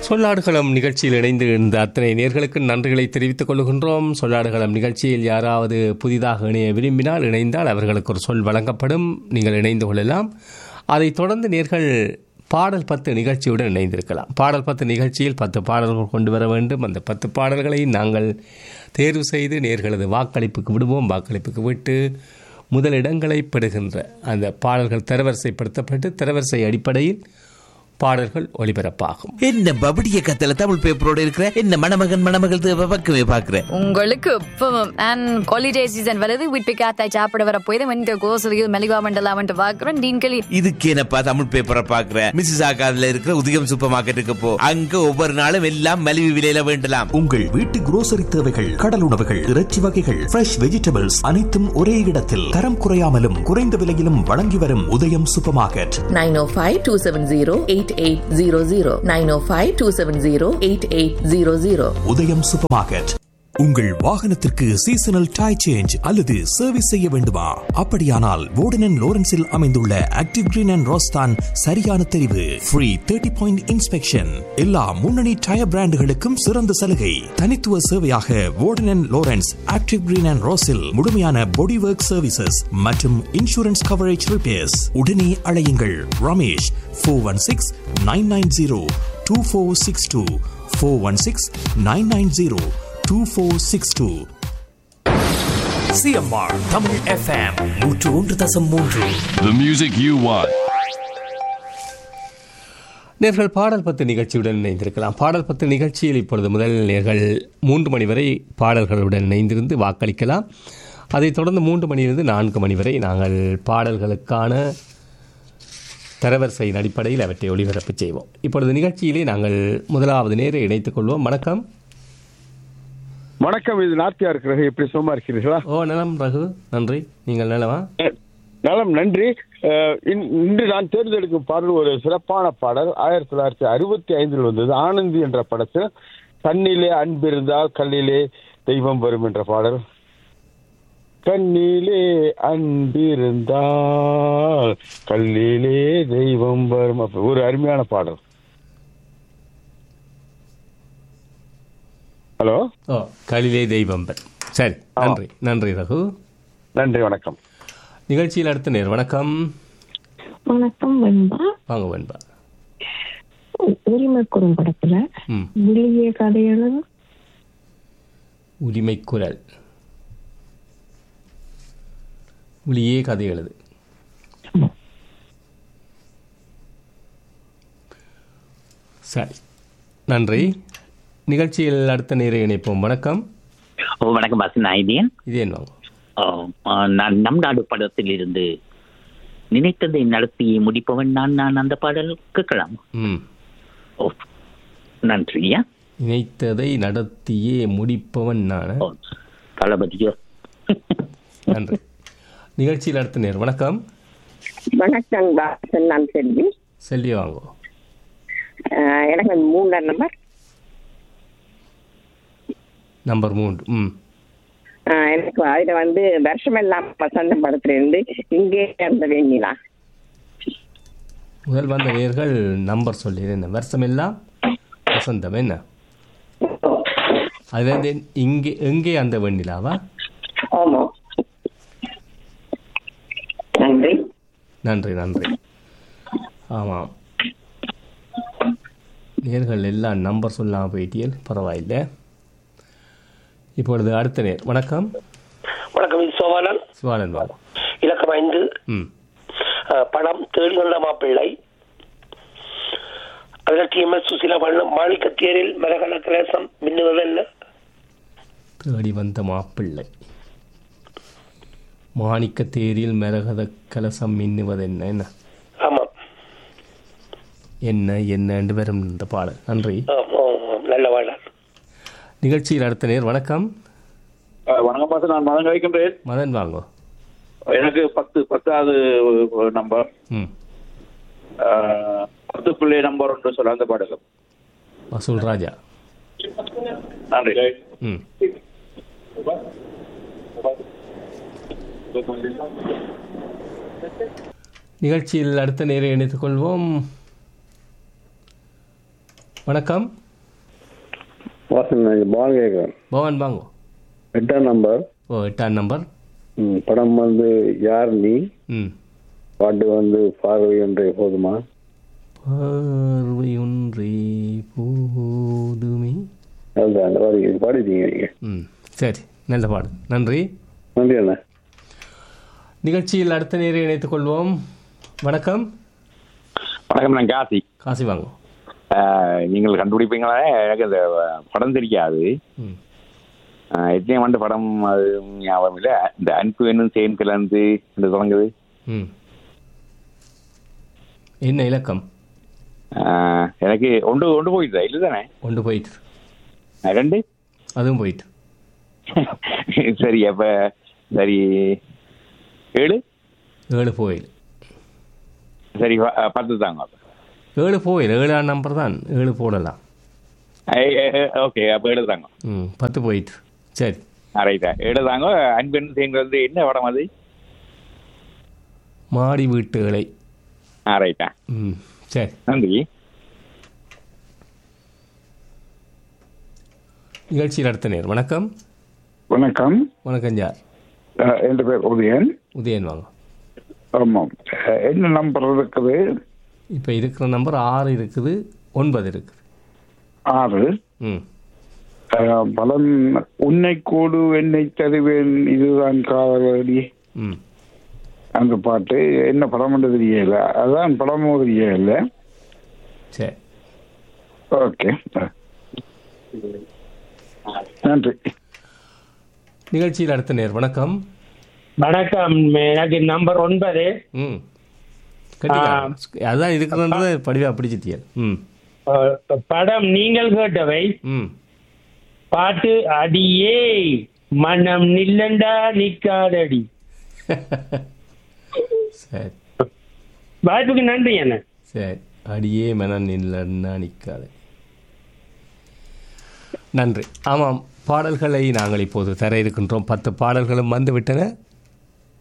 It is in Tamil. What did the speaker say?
சொல்லாடுகளம் நிகழ்ச்சியில் இணைந்து இந்த அத்தனை நேர்களுக்கு நன்றிகளை தெரிவித்துக் கொள்கின்றோம் சொல்லாடுகளம் நிகழ்ச்சியில் யாராவது புதிதாக இணைய விரும்பினால் இணைந்தால் அவர்களுக்கு ஒரு சொல் வழங்கப்படும் நீங்கள் இணைந்து கொள்ளலாம் அதைத் தொடர்ந்து நேர்கள் பாடல் பத்து நிகழ்ச்சியுடன் இணைந்திருக்கலாம் பாடல் பத்து நிகழ்ச்சியில் பத்து பாடல்கள் கொண்டு வர வேண்டும் அந்த பத்து பாடல்களை நாங்கள் தேர்வு செய்து நேர்களது வாக்களிப்புக்கு விடுவோம் வாக்களிப்புக்கு விட்டு முதலிடங்களை பெறுகின்ற அந்த பாடல்கள் தரவரிசைப்படுத்தப்பட்டு தரவரிசை அடிப்படையில் பாடல்கள் ஒளிபரப்பாகும் என்ன பபடிய கத்தல தமிழ் பேப்பரோட இருக்கிற என்ன மணமகன் மணமகள் தேவை பக்கமே பாக்குற உங்களுக்கு இப்பவும் அண்ட் ஹாலிடே சீசன் வருது வீட்டு காத்தாய் சாப்பிட வர போய் வந்து கோசலியில் மெலிகா மண்டலா வந்து பாக்குறோம் டீன்களி இதுக்கு என்னப்பா தமிழ் பேப்பரை பாக்குற மிஸ்ஸஸ் ஆகாதுல இருக்கிற உதயம் சூப்பர் மார்க்கெட்டுக்கு போ அங்க ஒவ்வொரு நாளும் எல்லாம் மலிவு விலையில வேண்டலாம் உங்கள் வீட்டு குரோசரி தேவைகள் கடல் உணவுகள் இறைச்சி வகைகள் ஃப்ரெஷ் வெஜிடபிள்ஸ் அனைத்தும் ஒரே இடத்தில் தரம் குறையாமலும் குறைந்த விலையிலும் வழங்கி வரும் உதயம் சூப்பர் மார்க்கெட் 905-270-8800 905-270-8800 உதயம் சூப்பர் மார்க்கெட் உங்கள் வாகனத்திற்கு சீசனல் டை சேஞ்ச் அல்லது சர்வீஸ் செய்ய வேண்டுமா அப்படியானால் வோர்டன் லோரன்ஸில் அமைந்துள்ள ஆக்டிவ் கிரீன் அண்ட் ரோஸ்தான் சரியான தெரிவு ஃப்ரீ தேர்ட்டி பாயிண்ட் இன்ஸ்பெக்ஷன் எல்லா முன்னணி டயர் பிராண்டுகளுக்கும் சிறந்த சலுகை தனித்துவ சேவையாக Warden Lawrence active green and ரோஸில் முழுமையான பாடி ஒர்க் சர்வீசஸ் மற்றும் இன்சூரன்ஸ் கவரேஜ் ரிப்பேர்ஸ் உடனே அழையுங்கள் Ramesh four one six nine nine zero two four six two four one six nine nine zero two four six two CMR Tamil FM நூற்று ஒன்று தசம் மூன்று The music you want. நேர்கள் பாடல் பத்து நிகழ்ச்சியுடன் இணைந்திருக்கலாம் பாடல் பத்து நிகழ்ச்சியில் இப்பொழுது முதல் நேர்கள் மூன்று மணி வரை பாடல்களுடன் இணைந்திருந்து வாக்களிக்கலாம் அதைத் தொடர்ந்து மூன்று மணியிலிருந்து நான்கு மணி வரை நாங்கள் பாடல்களுக்கான தரவரிசையின் அடிப்படையில் அவற்றை ஒளிபரப்பு செய்வோம் இப்பொழுது நிகழ்ச்சியிலே நாங்கள் முதலாவது நேரை இணைத்துக் கொள்வோம் வணக்கம் வணக்கம் இது நாத்தியா இருக்கிறது எப்படி சும்மா இருக்கிறீர்களா ஓ நலம் ரகு நன்றி நீங்கள் நலமா நலம் நன்றி அஹ், இன்- இன்று நான் தேர்ந்தெடுக்கும் பாடல் ஒரு சிறப்பான பாடல் ஆயிரத்தி தொள்ளாயிரத்தி அறுபத்தி ஐந்தில் வந்தது ஆனந்தி என்ற படத்தில் கண்ணிலே அன்பிருந்தால் கல்லிலே தெய்வம் வரும் என்ற பாடல் கண்ணிலே அன்பிருந்தால் கல்லிலே தெய்வம் வரும் அப்ப ஒரு அருமையான பாடல் ஹலோ ஓ கலிலே தெய்வம்பர் சரி நன்றி நன்றி ரகு நன்றி வணக்கம் நிகழ்ச்சியில் அடுத்த நேர் வணக்கம் வணக்கம் வெண்பா வாங்க வெண்பா உரிமை குறும்படத்துல ம் வெளியே கதை எழுது உரிமை குரல் ஒளியே கதை எழுது சரி நன்றி நிகழ்ச்சியில் அடுத்த நேரை இணைப்போம் வணக்கம் ஓ வணக்கம் பாஸ் நாயுதேன் இது என்ன வாங்க ஓ, ஆ, நான் நம் நாடு படத்தில் இருந்து நினைத்ததை நடத்தி முடிப்பவன் நான் நான் அந்த பாடல் கேட்கலாம் ம் ஓ நன்றியா நினைத்ததை நடத்தியே முடிப்பவன் நான் ஓ தளபதியோ நன்றி நிகழ்ச்சியில் அடுத்த நேர் வணக்கம் வணக்கம் பாசன் நான் செல்வி செல்வி வாங்கோ அஹ் எனக்கு மூணாம் நம்பர் நம்பர் மூன்று ம் அஹ் எனக்கு அதுல வந்து வருஷமெல்லாம் வசந்த படத்துல இருந்து இங்கே அந்த வெண்ணிலா முதல் வந்த நேர்கள் நம்பர் சொல்லி என்ன வருஷமெல்லாம் வசந்தம் என்ன அது வந்து இங்கே எங்கே அந்த வெண்ணிலாவா ஆமா நன்றி நன்றி நன்றி ஆமாம் நேர்கள் எல்லாம் நம்பர் சொல்லாமல் போயிட்டியல் பரவாயில்லை இப்பொழுது அடுத்த நேர் வணக்கம் வணக்கம் இது சோவானன் சிவானந்த் பாபு இலக்கம் ஐந்து ம் அஹ், படம் தேடி வந்த மாப்பிள்ளை அதில் டிஎம்எஸ் சுசிலா வண்ணம் மாணிக்கத்தேரில் மரகல கலசம் மின்னுவதென்ன தேடி வந்த மாப்பிள்ளை மாணிக்க தேரில் மரகத கலசம் மின்னுவது என்ன என்ன ஆமாம் என்ன என்ன என்று வரும் இந்த பாடல் நன்றி ஆம், ஆம், ஆம். நல்ல பாடல் நிகழ்ச்சியில் அடுத்த நேர் வணக்கம் வணக்கம் பாச நான் மதன் கழிக்கின்றேன் மதன் வாங்கோ எனக்கு பத்து பத்தாவது நம்பர் ம் அஹ், பத்து பிள்ளை நம்பர் ஒன்று சொல்ல அந்த பாடல் வசூல் ராஜா நன்றி ம் நிகழ்ச்சியில் அடுத்த நேரை இணைத்துக் கொள்வோம் வணக்கம் வாசன் நான் பால் கேட்குறேன் பவன் வாங்கோ எட்டாம் நம்பர் ஓ எட்டாம் நம்பர் ம், படம் வந்து யார் நீ ம் பாட்டு வந்து பார்வை ஒன்றே போதுமா பார்வை ஒன்றே போதுமே அதுதான் அந்த பாடி பாடிட்டீங்க நீங்க ம் சரி நல்ல பாடு நன்றி நன்றி அண்ணா நிகழ்ச்சியில் அடுத்த நேரை இணைத்துக் கொள்வோம் வணக்கம் வணக்கம் நான் காசி காசி வாங்கோ ஆஹ், நீங்கள் கண்டுபிடிப்பீங்களா எனக்கு இந்த படம் தெரியாது ம் ஆஹ், எத்தனை ஆண்டு படம் அது ஞாபகம் இல்லை இந்த அன்பு என்னும் சேன் கலந்து இந்த தொடங்குது ம் என்ன இலக்கம் ஆஹ், எனக்கு ஒன்று ஒன்று போயிடுதா இல்லை தானே கொண்டு போயிட்டு ஆஹ், ரெண்டு அதுவும் போயிட்டு சரி அப்ப சரி ஏழு ஏழு போயில் சரி ப- ஆஹ், பத்து தாங்க அப்ப. ஏழு போயில் ஏழாம் நம்பர் தான் ஏழு போடலாம் ஏய், ஏய், ஏய், ஓகே அப்ப ஏழு தாங்க ம் பத்து போயிட்டு சரி ரைட்டா ஏழு தாங்க அன்பு என்னும் சேன் கலந்து என்ன படம் அது மாடி வீட்டு இலை ஆ ரைட்டா ம் சரி நன்றி நிகழ்ச்சியில் அடுத்த நேர் வணக்கம் வணக்கம் வணக்கம் ஜார் அஹ், என் பேர் உதயன் உதயன் வாங்க ஆமாம் அஹ், என்ன நம்பர் இருக்குது இப்போ இருக்கிற நம்பர் ஆறு இருக்குது ஒன்பது இருக்குது ஆறு ம் அஹ், பலம் உன்னை கூடு என்னை தருவேன் இதுதான் காதலடி ம் அந்த பாட்டு என்ன படம் தெரியல அதான் படமும் தெரியல சரி ஓகே நன்றி நிகழ்ச்சியில் அடுத்த நேர் வணக்கம் வணக்கம் எனக்கு நம்பர் ஒன்பது ம் கட்டிக்கலாம் அதான் இருக்கிறது படிவா பிடிச்சிட்டியல் ம் அஹ், படம் நீங்கள் கேட்டவை ம் பாட்டு அடியே மனம் நில்லண்டா நிக்காதடி சரி வாய்ப்புக்கு நன்றி என்ன சரி அடியே மனம் இல்லைன்னா நிற்காது நன்றி ஆமாம் பாடல்களை நாங்கள் இப்போது தர இருக்கின்றோம் பத்து பாடல்களும் வந்துவிட்டன